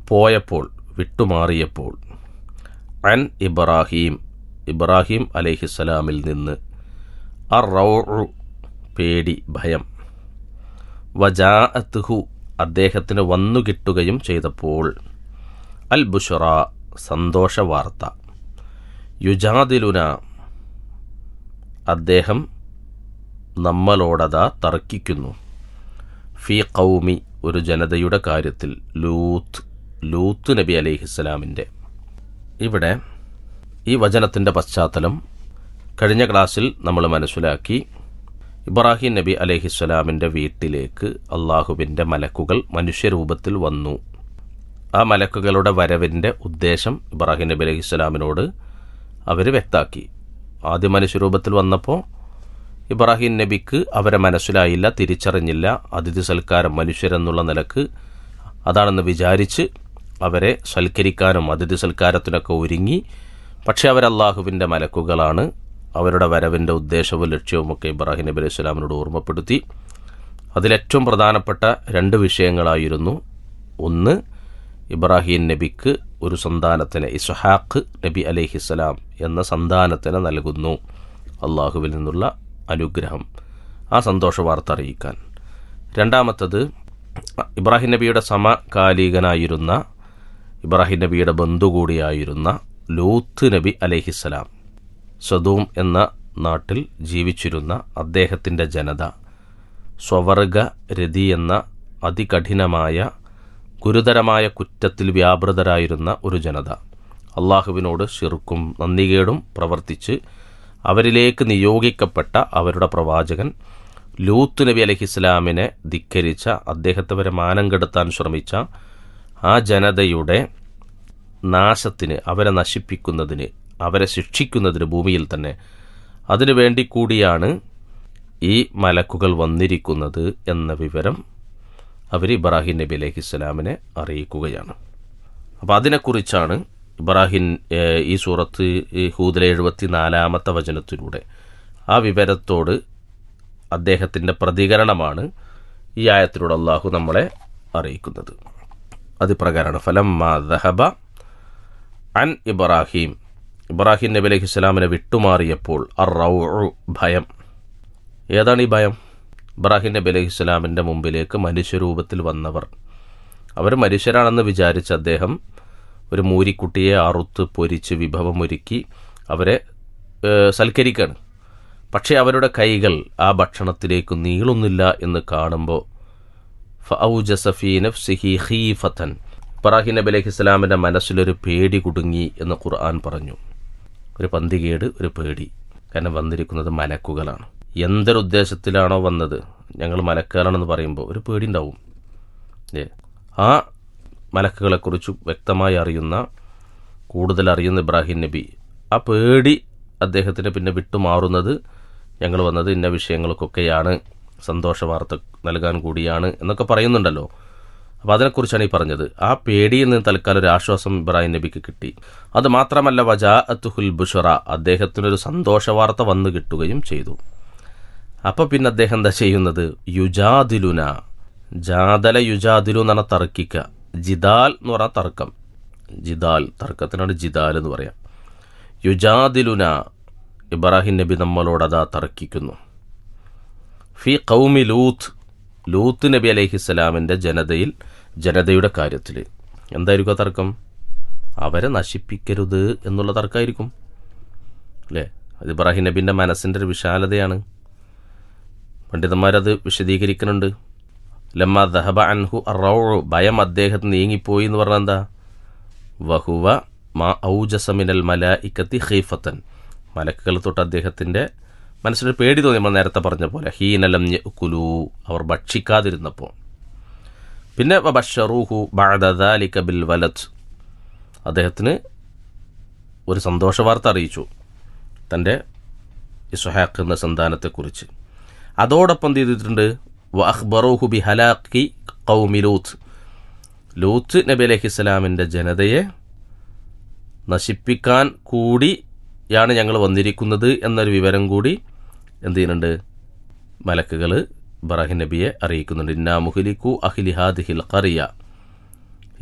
പോയപ്പോൾ വിട്ടുമാറിയപ്പോൾ അൻ ഇബ്രാഹീം ഇബ്രാഹിം അലൈഹിസ്സലാമിൽ നിന്ന് അർ റൗഉ പേടി ഭയം വജാഅത്തുഹു അദ്ദേഹത്തിന് വന്നു കിട്ടുകയും ചെയ്തപ്പോൾ അൽ ബുഷറ സന്തോഷ വാർത്ത യുജാദിലുന അദ്ദേഹം നമ്മളോടതാ തർക്കിക്കുന്നു ഫി കൗമി ഒരു ജനതയുടെ കാര്യത്തിൽ ലൂത്ത് ലൂത്ത് നബി അലൈഹിസ്സലാമിൻ്റെ ഇവിടെ ഈ വചനത്തിൻ്റെ പശ്ചാത്തലം കഴിഞ്ഞ ക്ലാസ്സിൽ നമ്മൾ മനസ്സിലാക്കി ഇബ്രാഹിം നബി അലൈഹിസ്സലാമിൻ്റെ വീട്ടിലേക്ക് അള്ളാഹുവിൻ്റെ മലക്കുകൾ മനുഷ്യരൂപത്തിൽ വന്നു ആ മലക്കുകളുടെ വരവിൻ്റെ ഉദ്ദേശം ഇബ്രാഹിം നബി അലൈഹിസ്സലാമിനോട് അവർ വ്യക്താക്കി ആദ്യ മനുഷ്യരൂപത്തിൽ വന്നപ്പോൾ ഇബ്രാഹിം നബിക്ക് അവരെ മനസ്സിലായില്ല തിരിച്ചറിഞ്ഞില്ല അതിഥി സൽക്കാരം മനുഷ്യരെന്നുള്ള നിലക്ക് അതാണെന്ന് വിചാരിച്ച് അവരെ സൽക്കരിക്കാനും അതിഥി സൽക്കാരത്തിനൊക്കെ ഒരുങ്ങി പക്ഷേ അവർ അള്ളാഹുവിൻ്റെ മലക്കുകളാണ് അവരുടെ വരവിൻ്റെ ഉദ്ദേശവും ലക്ഷ്യവുമൊക്കെ ഇബ്രാഹിം നബി അലൈഹി സ്വലാമിനോട് ഓർമ്മപ്പെടുത്തി അതിലേറ്റവും പ്രധാനപ്പെട്ട രണ്ട് വിഷയങ്ങളായിരുന്നു ഒന്ന് ഇബ്രാഹിം നബിക്ക് ഒരു സന്താനത്തിന് ഇസ്ഹാഖ് നബി അലൈഹിസ്സലാം എന്ന സന്താനത്തിന് നൽകുന്നു അള്ളാഹുവിൽ നിന്നുള്ള അനുഗ്രഹം ആ സന്തോഷ വാർത്ത അറിയിക്കാൻ രണ്ടാമത്തത് ഇബ്രാഹിം നബിയുടെ സമകാലികനായിരുന്ന ഇബ്രാഹിം നബിയുടെ ബന്ധു കൂടിയായിരുന്ന ലൂത്ത് നബി അലൈഹിസ്സലാം സദൂം എന്ന നാട്ടിൽ ജീവിച്ചിരുന്ന അദ്ദേഹത്തിൻ്റെ ജനത സ്വവർഗ രതി എന്ന അതികഠിനമായ ഗുരുതരമായ കുറ്റത്തിൽ വ്യാപൃതരായിരുന്ന ഒരു ജനത അള്ളാഹുവിനോട് ഷിർക്കും നന്ദികേടും പ്രവർത്തിച്ച് അവരിലേക്ക് നിയോഗിക്കപ്പെട്ട അവരുടെ പ്രവാചകൻ ലൂത്ത് നബി അലഹിസ്ലാമിനെ ധിക്കരിച്ച അദ്ദേഹത്തെ വരെ മാനം കെടുത്താൻ ശ്രമിച്ച ആ ജനതയുടെ നാശത്തിന് അവരെ നശിപ്പിക്കുന്നതിന് അവരെ ശിക്ഷിക്കുന്നതിന് ഭൂമിയിൽ തന്നെ അതിനു വേണ്ടി കൂടിയാണ് ഈ മലക്കുകൾ വന്നിരിക്കുന്നത് എന്ന വിവരം അവർ ഇബ്രാഹിം നബി അലൈഹി സ്വലാമിനെ അറിയിക്കുകയാണ് അപ്പോൾ അതിനെക്കുറിച്ചാണ് ഇബ്രാഹിം ഏഹ്, ഈ സൂറത്ത് ഈ ഹൂദിലെ എഴുപത്തി നാലാമത്തെ വചനത്തിലൂടെ ആ വിവരത്തോട് അദ്ദേഹത്തിൻ്റെ പ്രതികരണമാണ് ഈ ആയത്തിലൂടെ അള്ളാഹു നമ്മളെ അറിയിക്കുന്നത് അത് പ്രകാരമാണ് ഫലം മാ ദഹബ അൻ ഇബ്രാഹിം ഇബ്രാഹിം നബി അലൈഹി സ്വലാമിനെ വിട്ടുമാറിയപ്പോൾ അർ റൗ ഭയം ഏതാണ് ഈ ഭയം ഇബ്രാഹിം നബി അലൈഹി സ്വലാമിൻ്റെ മുമ്പിലേക്ക് മനുഷ്യരൂപത്തിൽ വന്നവർ അവർ മനുഷ്യരാണെന്ന് വിചാരിച്ച അദ്ദേഹം ഒരു മൂരിക്കുട്ടിയെ അറുത്ത് പൊരിച്ച് വിഭവമൊരുക്കി അവരെ ഏഹ്, സൽക്കരിക്കാണ് പക്ഷേ അവരുടെ കൈകൾ ആ ഭക്ഷണത്തിലേക്ക് നീളുന്നില്ല എന്ന് കാണുമ്പോൾ ഖീഫത്തൻ ഇബ്രാഹിം നബി അലൈഹി സ്വലാമിൻ്റെ മനസ്സിലൊരു പേടി കുടുങ്ങി എന്ന് ഖുർആൻ പറഞ്ഞു ഒരു പന്തികേട് ഒരു പേടി കാരണം വന്നിരിക്കുന്നത് മലക്കുകളാണ് എന്തൊരു ഉദ്ദേശത്തിലാണോ വന്നത് ഞങ്ങൾ മലക്കുകളാണെന്ന് പറയുമ്പോൾ ഒരു പേടി ഉണ്ടാവും ഏ ആ മലക്കുകളെക്കുറിച്ച് വ്യക്തമായി അറിയുന്ന കൂടുതൽ അറിയുന്ന ഇബ്രാഹിം നബി ആ പേടി അദ്ദേഹത്തിന് പിന്നെ വിട്ടുമാറുന്നത് ഞങ്ങൾ വന്നത് ഇന്ന വിഷയങ്ങൾക്കൊക്കെയാണ് സന്തോഷ വാർത്ത നൽകാൻ കൂടിയാണ് എന്നൊക്കെ പറയുന്നുണ്ടല്ലോ അപ്പോൾ അതിനെക്കുറിച്ചാണ് ഈ പറഞ്ഞത് ആ പേടിയിൽ നിന്ന് തൽക്കാലം ഒരു ആശ്വാസം ഇബ്രാഹിം നബിക്ക് കിട്ടി അത് മാത്രമല്ല വജാ അത്തുഹുൽ ബുഷറ അദ്ദേഹത്തിനൊരു സന്തോഷ വാർത്ത വന്നു കിട്ടുകയും ചെയ്തു അപ്പോൾ പിന്നെ അദ്ദേഹം എന്താ ചെയ്യുന്നത് യുജാദിലുന ജാതല യുജാദിലു എന്ന് പറഞ്ഞാൽ തർക്കിക്കുക ജിദാൽ എന്ന് പറഞ്ഞാൽ തർക്കം ജിദാൽ തർക്കത്തിനാണ് ജിദാൽ എന്ന് പറയാം യുജാദിലുന ഇബ്രാഹിം നബി നമ്മളോട് അതാ തർക്കിക്കുന്നു ഫി കൗമി ലൂത്ത് ലൂത്ത് നബി അലൈഹിസ്സലാമിൻ്റെ ജനതയിൽ ജനതയുടെ കാര്യത്തിൽ എന്തായിരിക്കും ആ തർക്കം അവരെ നശിപ്പിക്കരുത് എന്നുള്ള തർക്കമായിരിക്കും അല്ലേ അത് ഇബ്രാഹിം നബിൻ്റെ മനസ്സിൻ്റെ ഒരു വിശാലതയാണ് പണ്ഡിതന്മാരത് വിശദീകരിക്കുന്നുണ്ട് ലമ്മ ദഹബ അൻഹു റൗ ഭയം അദ്ദേഹത്തിന് നീങ്ങിപ്പോയി എന്ന് പറഞ്ഞാൽ എന്താ വഹുവ മാ ഔജസമിനൽ മല ഇക്കത്തി ഖീഫത്തൻ മലക്കുകൾ തൊട്ട് അദ്ദേഹത്തിൻ്റെ മനസ്സിലൊരു പേടി തോന്നി നമ്മൾ നേരത്തെ പറഞ്ഞ പോലെ ഹീനലം കുലു അവർ ഭക്ഷിക്കാതിരുന്നപ്പോൾ പിന്നെ ബഷറൂഹു ബഅദാലിക ബിൽ വലത് അദ്ദേഹത്തിന് ഒരു സന്തോഷ വാർത്ത അറിയിച്ചു തൻ്റെ ഇസുഹാഖ് എന്ന സന്താനത്തെക്കുറിച്ച് അതോടൊപ്പം എന്ത് ചെയ്തിട്ടുണ്ട് വ അഖ്ബറൂഹു ബി ഹലാഖി കൗമി ലൂത്ത് ലൂത്ത് നബി അലൈഹി സ്വലാമിൻ്റെ ജനതയെ നശിപ്പിക്കാൻ കൂടിയാണ് ഞങ്ങൾ വന്നിരിക്കുന്നത് എന്നൊരു വിവരം കൂടി എന്ത് ചെയ്യുന്നുണ്ട് മലക്കുകൾ ഇബ്രാഹിം നബിയെ അറിയിക്കുന്നുണ്ട് ഇന്നാ മുഹലിക്കു അഹിലി ഹാദിഹിൽ ഖറിയ